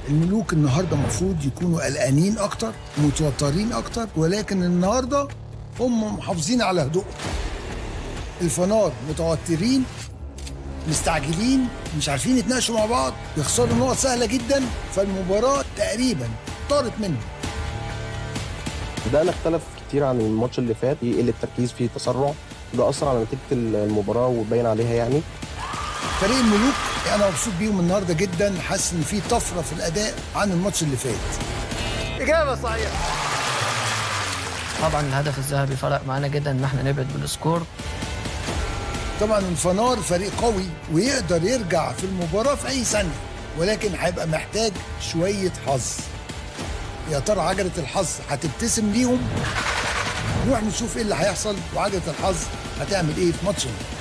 الملوك النهارده المفروض يكونوا قلقانين اكتر متوترين اكتر ولكن النهارده هم محافظين على هدوء الفنار متوترين مستعجلين مش عارفين يتناقشوا مع بعض يخسروا نقط سهله جدا فالمباراه تقريبا طارت منهم ده اختلف كتير عن الماتش اللي فات يقل التركيز فيه تسرع ده اثر على نتيجه المباراه وباين عليها يعني فريق الملوك انا مبسوط بيهم النهارده جدا حاسس ان في طفره في الاداء عن الماتش اللي فات إجابة صحيحة طبعا الهدف الذهبي فرق معانا جدا ان احنا نبعد بالسكور طبعا الفنار فريق قوي ويقدر يرجع في المباراه في اي ثانيه ولكن هيبقى محتاج شويه حظ يا ترى عجله الحظ هتبتسم ليهم نروح نشوف ايه اللي هيحصل وعجله الحظ هتعمل ايه في ماتش النهارده